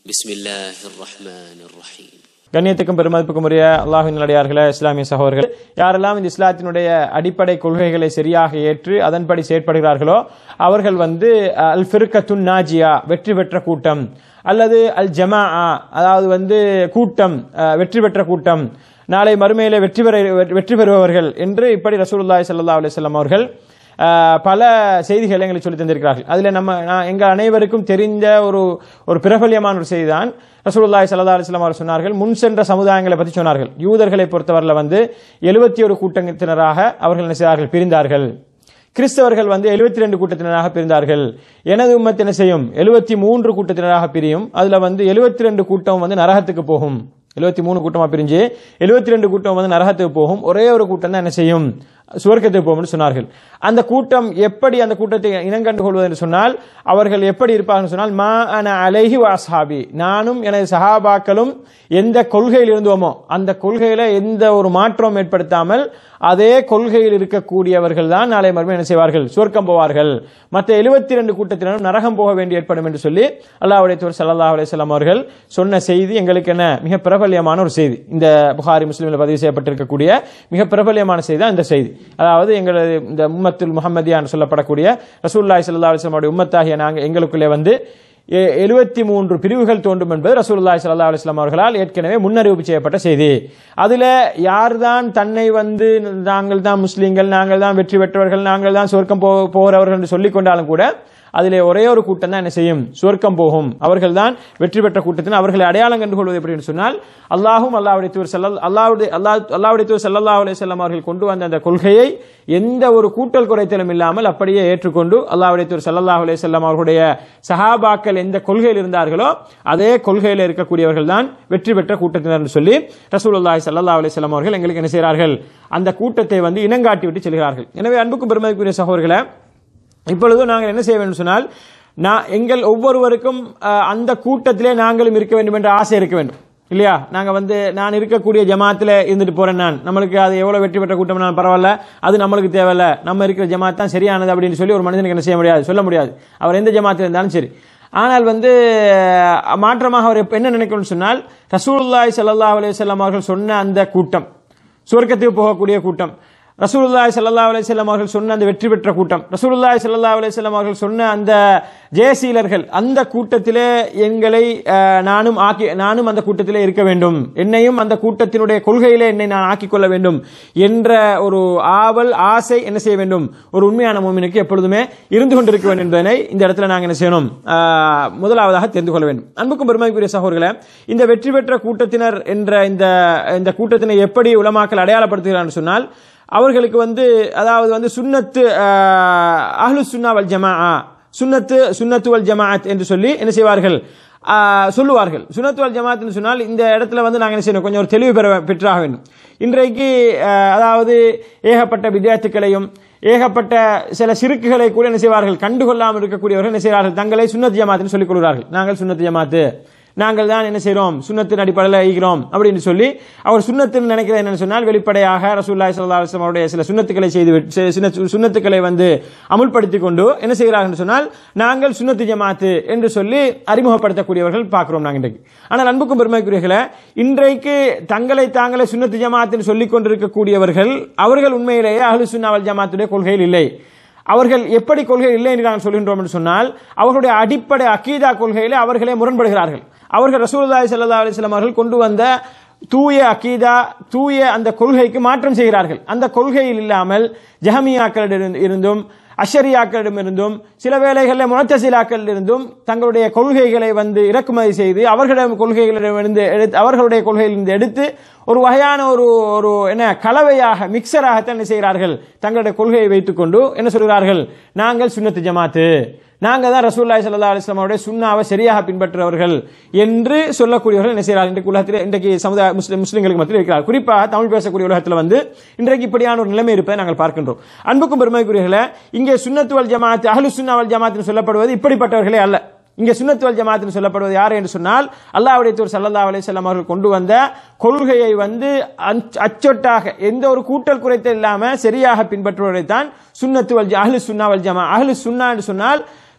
بسم الله الرحمن الرحيم கண்ணியத்துக்கும் பெருமதிப்புக்கும் உரிய அல்லாஹின் நல்லடியார்களே இஸ்லாமிய சகோதரர்கள் யாரெல்லாம் இந்த இஸ்லாத்தினுடைய அடிப்படை கொள்கைகளை சரியாக ஏற்று அதன்படி செயற்படுகிறார்களோ அவர்கள் வந்து அஹ், அல் ஃபிர்கத்துன் நாஜியா வெற்றி பெற்ற கூட்டம் அல்லது அல் ஜமா அதாவது வந்து கூட்டம் அஹ், வெற்றி பெற்ற கூட்டம் நாளை மறுமையிலே வெற்றி பெற வெற்றி பெறுபவர்கள் என்று இப்படி ரசூலுல்லாஹி ஸல்லல்லாஹு அலைஹி வஸல்லம் அவர்கள் ஆஹ் பல செய்திகளை எங்களுக்கு சொல்லி தந்திருக்கிறார்கள் அதுல நம்ம நான் எங்க அனைவருக்கும் தெரிந்த ஒரு ஒரு பிரபல்யமான ஒரு செய்தி தான் ரசூலுல்லாஹி ஸல்லல்லாஹு அலைஹி வஸல்லம் அவர்கள் சொன்னார்கள் முன் சென்ற சமுதாயங்களை பற்றி சொன்னார்கள் யூதர்களை பொறுத்தவரையில் வந்து எழுபத்தி ஒரு கூட்டத்தினராக அவர்கள் என்ன செய்தார்கள் பிரிந்தார்கள் கிறிஸ்தவர்கள் வந்து 72 ரெண்டு கூட்டத்தினராக பிரிந்தார்கள் எனது உம்மத் என்ன செய்யும் எழுபத்தி மூன்று கூட்டத்தினராக பிரியும் அதுல வந்து 72 ரெண்டு கூட்டம் வந்து நரகத்துக்கு போகும் 73 மூணு கூட்டமா பிரிஞ்சு 72 ரெண்டு கூட்டம் வந்து நரகத்துக்கு போகும் ஒரே ஒரு கூட்டம் தான் என்ன செய்யும் சுவர்க்கத்துக்கு போகும்னு சொன்னார்கள் அந்த கூட்டம் எப்படி அந்த கூட்டத்தை இனங்கண்டு கொள்வது என்று சொன்னால் அவர்கள் எப்படி இருப்பார்கள் சொன்னால் மா அன அலைஹி வாசாபி நானும் எனது சஹாபாக்களும் எந்த கொள்கையில் இருந்தோமோ அந்த கொள்கையில எந்த ஒரு மாற்றம் ஏற்படுத்தாமல் அதே கொள்கையில் இருக்கக்கூடியவர்கள் தான் நாளை மறுபடியும் என்ன செய்வார்கள் சுவர்க்கம் போவார்கள் மற்ற 72 ரெண்டு கூட்டத்தினரும் நரகம் போக வேண்டி ஏற்படும் என்று சொல்லி அல்லாஹ்வுடைய தூர் ஸல்லல்லாஹு அலைஹி வஸல்லம் அவர்கள் சொன்ன செய்தி எங்களுக்கு என்ன மிக பிரபல்யமான ஒரு செய்தி இந்த புகாரி முஸ்லிமில் பதிவு செய்யப்பட்டிருக்கக்கூடிய மிக பிரபல்யமான செய்தி தான் இந்த செய்தி அதாவது எங்களது இந்த உம்மத்துல் முஹம்மதியான்னு சொல்லப்படக்கூடிய ரசூலுல்லாஹி ஸல்லல்லாஹு அலைஹி வஸல்லம் உம்மத்தாகிய நாங்கள் எங்களுக்குள்ளே வந்து எழுபத்தி மூன்று பிரிவுகள் தோன்றும் என்பது ரசூலுல்லாஹி ஸல்லல்லாஹு அலைஹி வஸல்லம் அவர்களால் ஏற்கனவே முன்னறிவிப்பு செய்யப்பட்ட செய்தி அதுல யார்தான் தன்னை வந்து நாங்கள் தான் முஸ்லீம்கள் நாங்கள் தான் வெற்றி பெற்றவர்கள் நாங்கள் தான் சொர்க்கம் போ போகிறவர்கள் என்று சொல்லிக் கொண்டாலும் கூட அதிலே ஒரே ஒரு கூட்டம் தான் என்ன செய்யும் சுவர்க்கம் போகும் அவர்கள் தான் வெற்றி பெற்ற கூட்டத்தின் அவர்களை அடையாளம் கண்டுகொள்வது எப்படி என்று சொன்னால் அல்லாஹும் அல்லாவுடைய தூர் செல்லல் அல்லாவுடைய அல்லாஹ் அல்லாவுடைய தூர் சல்லல்லாஹு அலைஹி வஸல்லம் அவர்கள் கொண்டு வந்த அந்த கொள்கையை எந்த ஒரு கூட்டல் குறைத்தலும் இல்லாமல் அப்படியே ஏற்றுக்கொண்டு அல்லாவுடைய தூர் சல்லல்லாஹு அலைஹி வஸல்லம் அவர்களுடைய சஹாபாக்கள் எந்த கொள்கையில் இருந்தார்களோ அதே கொள்கையில் இருக்கக்கூடியவர்கள் தான் வெற்றி பெற்ற கூட்டத்தினர் என்று சொல்லி ரசூலுல்லாஹி ஸல்லல்லாஹு அலைஹி வஸல்லம் அவர்கள் எங்களுக்கு என்ன செய்கிறார்கள் அந்த கூட்டத்தை வந்து இனங்காட்டி விட்டு செல்கிறார்கள் எனவே அன்புக்கும் பெருமதிக்குரிய சகோதரர்களை இப்பொழுது நாங்கள் என்ன செய்ய வேண்டும் சொன்னால் நான் எங்கள் ஒவ்வொருவருக்கும் அஹ், அந்த கூட்டத்திலே நாங்களும் இருக்க வேண்டும் என்ற ஆசை இருக்க வேண்டும் இல்லையா நாங்க வந்து நான் இருக்கக்கூடிய ஜமாத்துல இருந்துட்டு போறேன் நான் நம்மளுக்கு அது எவ்வளவு வெற்றி பெற்ற கூட்டம் நான் பரவாயில்ல அது நம்மளுக்கு தேவையில்ல நம்ம இருக்கிற ஜமாத் தான் சரியானது அப்படின்னு சொல்லி ஒரு மனிதனுக்கு என்ன செய்ய முடியாது சொல்ல முடியாது அவர் எந்த ஜமாத்தில் இருந்தாலும் சரி ஆனால் வந்து அஹ், மாற்றமாக அவர் எப்ப என்ன நினைக்கணும்னு சொன்னால் ரசூலுல்லாஹி ஸல்லல்லாஹு அலைஹி வஸல்லம் அவர்கள் சொன்ன அந்த கூட்டம் சுவர்க்கத்துக்கு போகக்கூடிய கூட்டம் ரசூலுல்லாஹி ஸல்லல்லாஹு அலைஹி வஸல்லம் அவர்கள் சொன்ன அந்த வெற்றி பெற்ற கூட்டம் ரசூலுல்லாஹி ஸல்லல்லாஹு அலைஹி வஸல்லம் அவர்கள் சொன்ன அந்த ஜெயசீலர்கள் அந்த கூட்டத்திலே எங்களை அஹ், நானும் ஆக்கி நானும் அந்த கூட்டத்திலே இருக்க வேண்டும் என்னையும் அந்த கூட்டத்தினுடைய கொள்கையிலே என்னை நான் ஆக்கிக் கொள்ள வேண்டும் என்ற ஒரு ஆவல் ஆசை என்ன செய்ய வேண்டும் ஒரு உண்மையான மூமினுக்கு எப்பொழுதுமே இருந்து கொண்டிருக்க வேண்டும் என்பதனை இந்த இடத்துல நாங்கள் என்ன செய்யணும் அஹ், முதலாவதாக தெரிந்து கொள்ள வேண்டும் அன்புக்கும் பெருமைக்குரிய சகோதரர்களே இந்த வெற்றி பெற்ற கூட்டத்தினர் என்ற இந்த இந்த கூட்டத்தினை எப்படி உலமாக்கல் அடையாளப்படுத்துகிறான்னு சொன்னால் அவர்களுக்கு வந்து அதாவது வந்து சுன்னத்து அஹ்லு சுன்னா வல் ஜமா சுன்னத்து சுன்னத்து வல் ஜமாஅத் என்று சொல்லி என்ன செய்வார்கள் ஆஹ், சொல்லுவார்கள் சுன்னத்து வல் ஜமாத் என்று சொன்னால் இந்த இடத்துல வந்து நாங்கள் என்ன செய்யணும் கொஞ்சம் ஒரு தெளிவு பெற பெற்றாக வேண்டும் இன்றைக்கு ஆஹ், அதாவது ஏகப்பட்ட வித்தியார்த்துக்களையும் ஏகப்பட்ட சில சிறுக்குகளை கூட என்ன செய்வார்கள் கண்டுகொள்ளாமல் இருக்கக்கூடியவர்கள் என்ன செய்வார்கள் தங்களை சுன்னத் ஜமாத்னு சொல்லிக் கொள்கிறார்கள் நாங்கள் சுன்னத் ஜமாத்து நாங்கள் தான் என்ன செய்றோம் சுன்னத்தின் அடிப்படையில் ஈகிறோம் அப்படின்னு சொல்லி அவர் சுன்னத்தில் நினைக்கிறது என்னன்னு சொன்னால் வெளிப்படையாக ரசூல்லாய் சல்லா அலுவலம் அவருடைய சில சுன்னத்துக்களை செய்து விட்டு- சி- சின்ன சு- சுன்னத்துக்களை வந்து அமுல்படுத்தி கொண்டு என்ன செய்கிறார்கள் என்று சொன்னால் நாங்கள் சுன்னத்து ஜமாத்து என்று சொல்லி அறிமுகப்படுத்தக்கூடியவர்கள் பார்க்கிறோம் நாங்கள் இன்றைக்கு ஆனால் அன்புக்கும் பெருமைக்குரியர்களே இன்றைக்கு தங்களை தாங்களே சுன்னத்து ஜமாத்துன்னு சொல்லிக் கொண்டிருக்கக்கூடியவர்கள் அவர்கள் உண்மையிலேயே அஹ்லு சுன்னாவல் ஜமாத்துடைய கொள்கையில் இல்லை அவர்கள் எப்படி கொள்கை இல்லை என்று நாங்கள் சொல்கின்றோம் என்று சொன்னால் அவர்களுடைய அடிப்படை அக்கீதா கொள்கையிலே அவர்களே முரண்படுகிறார்கள் அவர்கள் ரசூலுல்லாஹி ஸல்லல்லாஹு அலைஹி வஸல்லம் அவர்கள் கொண்டு வந்த தூய அக்கீதா தூய அந்த கொள்கைக்கு மாற்றம் செய்கிறார்கள் அந்த கொள்கையில் இல்லாமல் ஜஹமியாக்களிடம் இருந்தும் அஷரியாக்களிடம் இருந்தும் சில வேளைகளில் முழத்தசிலாக்களில் இருந்தும் தங்களுடைய கொள்கைகளை வந்து இறக்குமதி செய்து அவர்களிடம் கொள்கைகளிடமிருந்து எடுத்து அவர்களுடைய கொள்கையிலிருந்து எடுத்து ஒரு வகையான ஒரு ஒரு என்ன கலவையாக மிக்சராகத்தான் என்ன செய்கிறார்கள் தங்களுடைய கொள்கையை வைத்துக்கொண்டு என்ன சொல்கிறார்கள் நாங்கள் சுன்னத்து ஜமாத்து நாங்கள் தான் ரசூல்லாய் சல்லா அலிஸ்லாம் அவருடைய சுண்ணாவை சரியாக பின்பற்றுறவர்கள் என்று சொல்லக்கூடியவர்கள் என்ன செய்கிறார்கள் இன்றைக்கு உலகத்தில் இன்றைக்கு சமுதாய முஸ்லிம் முஸ்லிம்களுக்கு மத்தியில் இருக்கிறார் குறிப்பாக தமிழ் பேசக்கூடிய உலகத்தில் வந்து இன்றைக்கு இப்படியான ஒரு நிலைமை இருப்பதை நாங்கள் பார்க்கின்றோம் அன்புக்கும் பெருமைக்குரியர்களே இங்கே சுன்னத்துவல் ஜமாத் அஹ்லு சுன்னாவல் ஜமாத் சொல்லப்படுவது இப்படிப்பட்டவர்களே அல்ல இங்கே சுன்னத்துவல் ஜமாத்னு சொல்லப்படுவது யார் என்று சொன்னால் அல்லாஹ்வுடைய தூர் சல்லல்லாஹு அலைஹி வஸல்லம் அவர்கள் கொண்டு வந்த கொள்கையை வந்து அச்- அச்சொட்டாக எந்த ஒரு கூட்டல் குறைத்தல் இல்லாம சரியாக பின்பற்றுவதை தான் சுன்னத்துவல் அஹ்லு சுன்னா வல் ஜமா அஹ்லு சுன்னா என்று சொன்னால்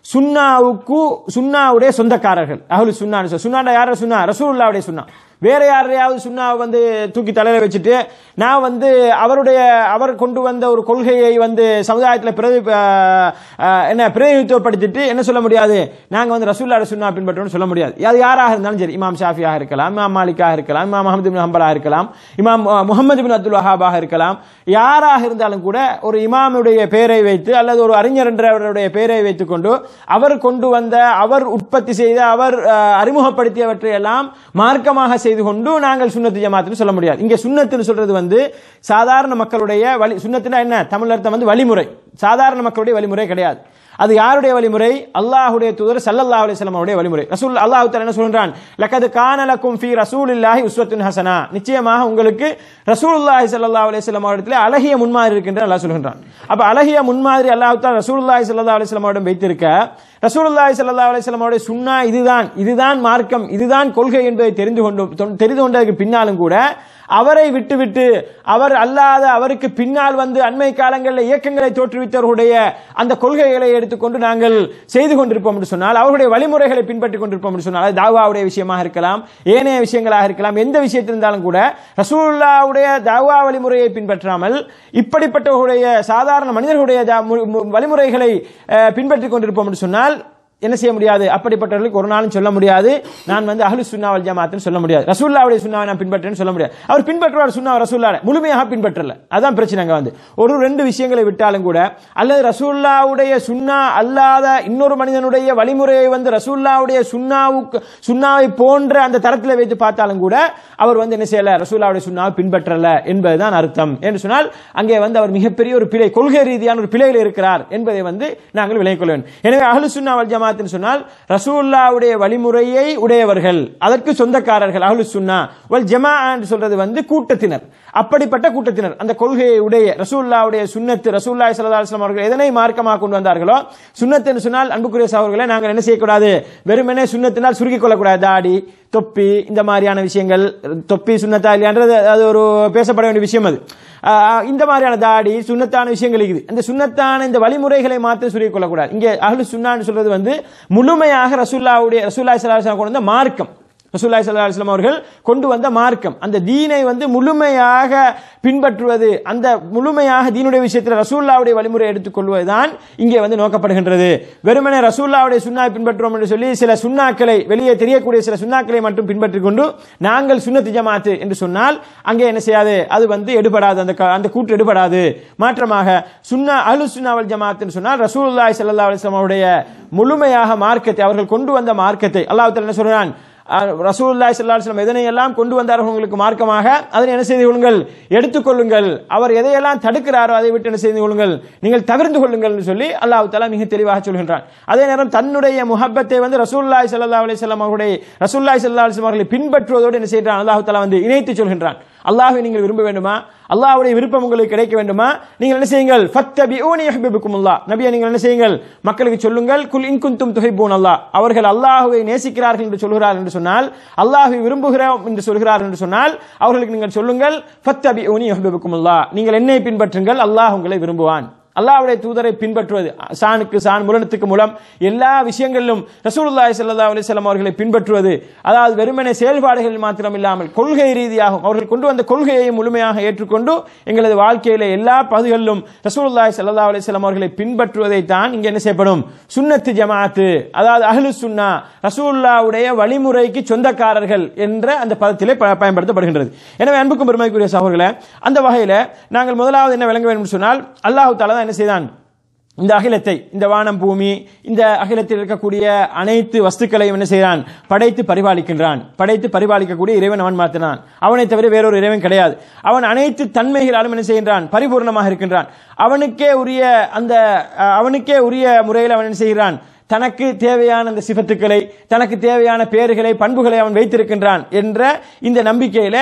சுன்னாவுக்கு சுன்னாவுடைய சொந்தக்காரர்கள் அஹ்லு சுன்னான்னு சொல்ல சுன்னாண்டா யார சுன்னா ரசூலுல்லாவுடைய சுன்னா வேற யாரையாவது சுண்ணாவை வந்து தூக்கி தலையில வச்சுட்டு நான் வந்து அவருடைய அவர் கொண்டு வந்த ஒரு கொள்கையை வந்து சமுதாயத்தில் பிரதி அஹ், அஹ், என்ன பிரதிநிதித்துவப்படுத்திட்டு என்ன சொல்ல முடியாது நாங்க வந்து ரசூல்லா சுண்ணா பின்பற்றோம்னு சொல்ல முடியாது அது யாராக இருந்தாலும் சரி இமாம் ஷாஃபியாக இருக்கலாம் இமாம் மாலிக்காக இருக்கலாம் இமாம் முகமது பின் ஹம்பலாக இருக்கலாம் இமாம் அஹ், முகமது பின் அப்துல் வஹாபாக இருக்கலாம் யாராக இருந்தாலும் கூட ஒரு இமாமுடைய பெயரை வைத்து அல்லது ஒரு அறிஞர் என்றவருடைய பெயரை வைத்துக்கொண்டு அவர் கொண்டு வந்த அவர் உற்பத்தி செய்த அவர் அஹ், அறிமுகப்படுத்தியவற்றை எல்லாம் மார்க்கமாக செய்து கொண்டு நாங்கள் சுன்னத்து ஜமாத்துன்னு சொல்ல முடியாது இங்க சுன்னத்துன்னு சொல்றது வந்து சாதாரண மக்களுடைய வழி சுன்னத்துனா என்ன தமிழ் அர்த்தம் வந்து வழிமுறை சாதாரண மக்களுடைய வழிமுறை கிடையாது அது யாருடைய வழிமுறை அல்லாஹ்வுடைய தூதர் ஸல்லல்லாஹு அலைஹி வஸல்லம் அவருடைய வழிமுறை ரசூல் அல்லாஹ் தஆலா என்ன சொல்றான் லக்கது கான லக்கும் ஃபீ ரசூலில்லாஹி உஸ்வத்துன் ஹசனா நிச்சயமாக உங்களுக்கு ரசூலுல்லாஹி ஸல்லல்லாஹு அலைஹி வஸல்லம் அவரிடத்தில் அழகிய முன்மாதிரி இருக்கின்ற அல்லாஹ் சொல்கின்றான் அப்ப அழகிய முன்மாதிரி அல்லாஹ் தஆலா ரசூலுல்லாஹி ஸல்லல்லாஹு அலைஹி வஸல்லம் அவரிடம் வைத்திருக்க ரசூலுல்லாஹி ஸல்லல்லாஹு அலைஹி வஸல்லம் அவருடைய சுன்னா இதுதான் இதுதான் மார்க்கம் இதுதான் கொள்கை என்பதை தெரிந்து கொண்டு தெரிந்து கொண்டதற்கு பின்னாலும் கூட அவரை விட்டுவிட்டு அவர் அல்லாத அவருக்கு பின்னால் வந்து அண்மை காலங்களில் இயக்கங்களை தோற்றுவித்தவர்களுடைய அந்த கொள்கைகளை எடுத்துக்கொண்டு நாங்கள் செய்து கொண்டிருப்போம் என்று சொன்னால் அவர்களுடைய வழிமுறைகளை பின்பற்றிக் கொண்டிருப்போம் என்று சொன்னால் அது தாவாவுடைய விஷயமாக இருக்கலாம் ஏனைய விஷயங்களாக இருக்கலாம் எந்த விஷயத்தில் இருந்தாலும் கூட ரசூலுல்லாவுடைய தாவா வழிமுறையை பின்பற்றாமல் இப்படிப்பட்டவர்களுடைய சாதாரண மனிதர்களுடைய தா- மு- மு- வழிமுறைகளை அஹ், பின்பற்றிக் கொண்டிருப்போம் என்று சொன்னால் என்ன செய்ய முடியாது அப்படிப்பட்டவர்களுக்கு ஒரு நாளும் சொல்ல முடியாது நான் வந்து அஹ்லு சுன்னா வல் ஜமாத்துன்னு சொல்ல முடியாது ரசூல்லாவுடைய சுன்னாவை நான் பின்பற்றேன்னு சொல்ல முடியாது அவர் பின்பற்றுவார் சுன்னா ரசூல்லாட முழுமையாக பின்பற்றல அதான் பிரச்சனை அங்க வந்து ஒரு ரெண்டு விஷயங்களை விட்டாலும் கூட அல்லது ரசூல்லாவுடைய சுன்னா அல்லாத இன்னொரு மனிதனுடைய வழிமுறையை வந்து ரசூல்லாவுடைய சுன்னாவுக்கு சுன்னாவை போன்ற அந்த தரத்தில் வைத்து பார்த்தாலும் கூட அவர் வந்து என்ன செய்யல ரசூல்லாவுடைய சுன்னாவை பின்பற்றல என்பதுதான் அர்த்தம் என்று சொன்னால் அங்கே வந்து அவர் மிகப்பெரிய ஒரு பிழை கொள்கை ரீதியான ஒரு பிழையில் இருக்கிறார் என்பதை வந்து நாங்கள் விலகிக் கொள்ள வேண்டும் எனவே அஹ்லு சுன்னா வல் ஜமாத்துன்னு சொன்னால் ரசூல்லாவுடைய வழிமுறையை உடையவர்கள் அதற்கு சொந்தக்காரர்கள் அஹ்லு சுன்னா வல் ஜமா என்று சொல்றது வந்து கூட்டத்தினர் அப்படிப்பட்ட கூட்டத்தினர் அந்த கொள்கையை உடைய ரசூல்லாவுடைய சுன்னத்து ரசூல்லாய் ஸல்லல்லாஹு அலைஹி வஸல்லம் அவர்கள் எதனை மார்க்கமாக கொண்டு வந்தார்களோ சுன்னத்து என்று சொன்னால் அன்புக்குரிய சகோதரர்களை நாங்கள் என்ன செய்யக்கூடாது வெறுமனே சுன்னத்தினால் சுருக்கிக் கொள்ளக்கூடாது தாடி தொப்பி இந்த மாதிரியான விஷயங்கள் தொப்பி சுன்னத்தா இல்லையான்றது அது ஒரு பேசப்பட வேண்டிய விஷயம் அது ஆஹ் இந்த மாதிரியான தாடி சுன்னத்தான விஷயங்கள் இருக்குது அந்த சுன்னத்தான இந்த வழிமுறைகளை மாத்திரம் சொல்லிக் கொள்ளக்கூடாது இங்கே அஹ்லு சுன்னான்னு சொல்றது வந்து முழுமையாக ரசூல்லாவுடைய ரசூல்லாய் ஸல்லல்லாஹு அலைஹி வஸல்லம் கொண்டு வந்த மார்க்கம் ரசூல்லாய் ஸல்லல்லாஹு அலைஹி வஸல்லம் அவர்கள் கொண்டு வந்த மார்க்கம் அந்த தீனை வந்து முழுமையாக பின்பற்றுவது அந்த முழுமையாக தீனுடைய விஷயத்தில் ரசூல்லாவுடைய வழிமுறை எடுத்துக்கொள்வதுதான் இங்கே வந்து நோக்கப்படுகின்றது வெறுமனே ரசூல்லாவுடைய சுன்னாவை பின்பற்றுவோம் என்று சொல்லி சில சுண்ணாக்களை வெளியே தெரியக்கூடிய சில சுண்ணாக்களை மட்டும் பின்பற்றிக் கொண்டு நாங்கள் சுன்னத்து ஜமாத்து என்று சொன்னால் அங்கே என்ன செய்யாது அது வந்து எடுபடாது அந்த க- அந்த கூற்று எடுபடாது மாற்றமாக சுன்னா அலு சுன்னாவல் ஜமாத்துன்னு சொன்னால் ரசூலுல்லாஹி ஸல்லல்லாஹு அலைஹி வஸல்லம் அவருடைய முழுமையாக மார்க்கத்தை அவர்கள் கொண்டு வந்த மார்க்கத்தை அல்லாஹ் தஆலா என்ன சொல்றான் அஹ் ரசூலுல்லாஹி ஸல்லல்லாஹு அலைஹி வஸல்லம் எதனை எல்லாம் கொண்டு வந்தார்கள் உங்களுக்கு மார்க்கமாக அதனை என்ன செய்து கொள்ளுங்கள் எடுத்துக்கொள்ளுங்கள் அவர் எதையெல்லாம் தடுக்கிறாரோ அதை விட்டு என்ன செய்து கொள்ளுங்கள் நீங்கள் தவிர்த்து கொள்ளுங்கள் என்று சொல்லி அல்லாஹ் தஆலா மிக தெளிவாக சொல்கின்றான் அதே நேரம் தன்னுடைய முஹப்பத்தை வந்து ரசூலுல்லாஹி ஸல்லல்லாஹு அலைஹி வஸல்லம் அவருடைய ரசூலுல்லாஹி ஸல்லல்லாஹு அலைஹி வஸல்லம் அவர்களை பின்பற்றுவதோடு என்ன செய்கிறான் அல்லாஹ் தஆலா வந்து இணைத்து சொல்கின்றான் அல்லாஹ்வை நீங்கள் விரும்ப வேண்டுமா அல்லாஹ்வுடைய விருப்பம் உங்களுக்கு கிடைக்க வேண்டுமா நீங்கள் என்ன செய்யுங்கள் ஃபத்தபிஊனி யுஹிப்புக்குமுல்லாஹ் நபியை நீங்கள் என்ன செய்யுங்கள் மக்களுக்கு சொல்லுங்கள் குல் இன் குன்தும் துஹிப்பூன் அல்லாஹ் அவர்கள் அல்லாஹ்வை நேசிக்கிறார்கள் என்று சொல்கிறார்கள் என்று சொன்னால் அல்லாஹ்வை விரும்புகிறோம் என்று சொல்கிறார்கள் என்று சொன்னால் அவர்களுக்கு நீங்கள் சொல்லுங்கள் ஃபத்தபிஊனி யுஹிப்புக்குமுல்லாஹ் நீங்கள் என்னை பின்பற்றுங்கள் அல்லாஹ் உங்களை விரும்புவான் அல்லாஹ்வுடைய தூதரை பின்பற்றுவது சாணுக்கு சான் முரணத்துக்கு மூலம் எல்லா விஷயங்களிலும் ரசூலுல்லாஹி ஸல்லல்லாஹு அலைஹி வஸல்லம் அவர்களை பின்பற்றுவது அதாவது வெறுமனே செயல்பாடுகள் மாத்திரம் இல்லாமல் கொள்கை ரீதியாகவும் அவர்கள் கொண்டு வந்த கொள்கையை முழுமையாக ஏற்றுக்கொண்டு எங்களது வாழ்க்கையில எல்லா பகுதிகளிலும் ரசூலுல்லாஹி ஸல்லல்லாஹு அலைஹி வஸல்லம் அவர்களை பின்பற்றுவதை தான் இங்கே என்ன செய்யப்படும் சுன்னத்து ஜமாத்து அதாவது அஹ்லு சுன்னா ரசூலுல்லாஹ்வுடைய வழிமுறைக்கு சொந்தக்காரர்கள் என்ற அந்த பதத்திலே ப- பயன்படுத்தப்படுகின்றது எனவே அன்புக்கும் பெருமைக்குரிய சகோதரர்களே அந்த வகையில நாங்கள் முதலாவது என்ன விளங்க வேண்டும் என்று சொன்னால் அல்லாஹ் தாலா தான் என்ன செய்தான் இந்த அகிலத்தை இந்த வானம் பூமி இந்த அகிலத்தில் இருக்கக்கூடிய அனைத்து வஸ்துக்களையும் என்ன செய்கிறான் படைத்து பரிபாலிக்கின்றான் படைத்து பரிபாலிக்கக்கூடிய இறைவன் அவன் மாத்தினான் அவனை தவிர வேறொரு இறைவன் கிடையாது அவன் அனைத்து தன்மைகளாலும் என்ன செய்கின்றான் பரிபூர்ணமாக இருக்கின்றான் அவனுக்கே உரிய அந்த அஹ், அவனுக்கே உரிய முறையில் அவன் என்ன செய்கிறான் தனக்கு தேவையான அந்த சிபத்துக்களை தனக்கு தேவையான பெயர்களை பண்புகளை அவன் வைத்திருக்கின்றான் என்ற இந்த நம்பிக்கையில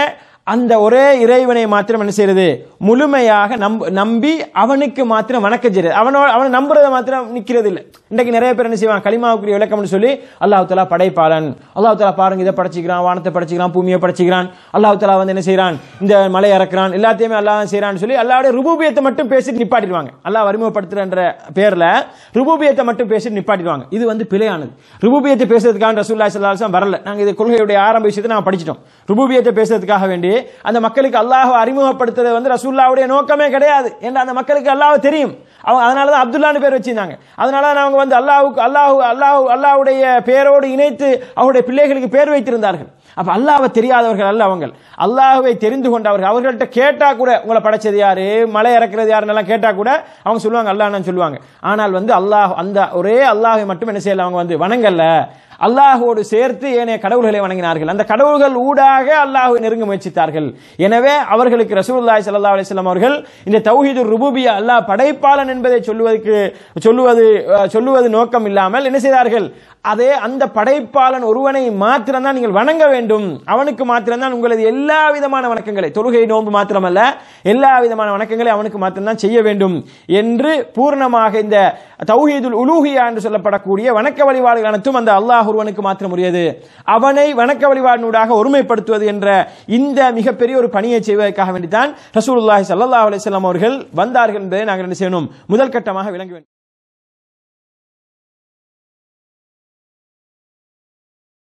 அந்த ஒரே இறைவனை மாத்திரம் என்ன செய்யறது முழுமையாக நம்ப நம்பி அவனுக்கு மாத்திரம் வணக்கம் செய்யறது அவனோட அவனை நம்புறத மாத்திரம் நிக்கிறது இல்லை இன்றைக்கு நிறைய பேர் என்ன செய்வாங்க களிமாவுக்குரிய விளக்கம்னு சொல்லி அல்லாஹ் தலா படைப்பாளன் அல்லாஹ் தலா பாருங்க இதை படைச்சிக்கிறான் வானத்தை படைச்சிக்கிறான் பூமியை படைச்சிக்கிறான் அல்லாஹ் தலா வந்து என்ன செய்யறான் இந்த மலை இறக்குறான் எல்லாத்தையுமே அல்லாஹ் தான் செய்யறான்னு சொல்லி அல்லாவுடைய ருபூபியத்தை மட்டும் பேசிட்டு நிப்பாட்டிடுவாங்க அல்லாஹ் அறிமுகப்படுத்துறன்ற பேர்ல ருபூபியத்தை மட்டும் பேசிட்டு நிப்பாட்டிடுவாங்க இது வந்து பிழையானது ருபூபியத்தை பேசுறதுக்காக ரசூல்லா ஸல்லல்லாஹு வரல நாங்க இது கொள்கையுடைய ஆரம்ப விஷயத்தை நாம படிச்சிட்டோம் ருபூபியத்தை பேசுறதுக்காக வேண்டி அந்த மக்களுக்கு அல்லாஹ் அறிமுகப்படுத்துறது வந்து ரசூல்லாவுடைய நோக்கமே கிடையாது ஏன்னா அந்த மக்களுக்கு அல்லாஹ் தெரியும் அவங்க அதனால தான் அப்துல்லான்னு பேர் வச்சிருந்தாங்க அதனால தான் அவங்க வந்து அல்லாஹுக்கு அல்லாஹ் அல்லாஹ் அல்லாஹ்வுடைய பேரோடு இணைத்து அவருடைய பிள்ளைகளுக்கு பேர் வைத்திருந்தார்கள் அப்ப அல்லாஹ்வை தெரியாதவர்கள் அல்ல அவங்க அல்லாஹ்வை தெரிந்து கொண்டவர்கள் அவர்கள்ட்ட கேட்டா கூட உங்களை படைச்சது யாரு மலை இறக்குறது யாருன்னு கேட்டா கூட அவங்க சொல்லுவாங்க அல்லாஹ்னு சொல்லுவாங்க ஆனால் வந்து அல்லாஹ் அந்த ஒரே அல்லாஹ்வை மட்டும் என்ன செய்யல அவங்க வந்து வணங்கல்ல அல்லாஹோடு சேர்த்து ஏனைய கடவுள்களை வணங்கினார்கள் அந்த கடவுள்கள் ஊடாக அல்லாஹ்வை நெருங்க முயற்சித்தார்கள் எனவே அவர்களுக்கு ரசூலுல்லாஹி ஸல்லல்லாஹு அலைஹி வஸல்லம் அவர்கள் இந்த தௌஹீதுர் ருபூபியா அல்லாஹ் படைப்பாளன் என்பதை சொல்லுவதற்கு சொல்லுவது அஹ், சொல்லுவது நோக்கம் இல்லாமல் என்ன செய்தார்கள் அதே அந்த படைப்பாளன் ஒருவனை மாத்திரம்தான் நீங்கள் வணங்க வேண்டும் அவனுக்கு மாத்திரம்தான் உங்களது எல்லா விதமான வணக்கங்களை தொழுகை நோன்பு மாத்திரமல்ல எல்லா விதமான வணக்கங்களை அவனுக்கு மாத்திரம்தான் செய்ய வேண்டும் என்று பூர்ணமாக இந்த தௌஹீதுல் உலூஹியா என்று சொல்லப்படக்கூடிய வணக்க வழிபாடுகள் அனைத்தும் அந்த அல்லாஹ் ஒருவனுக்கு மாத்திரம் உரியது அவனை வணக்க வழிபாடினூடாக ஒருமைப்படுத்துவது என்ற இந்த மிகப்பெரிய ஒரு பணியை செய்வதற்காக வேண்டித்தான் ரசூலுல்லாஹி ஸல்லல்லாஹு அலைஹி வஸல்லம் அவர்கள் வந்தார்கள் என்பதை நாங்கள் என்ன செய்யணும் முதல் கட்டமாக விளங்க வேண்டும்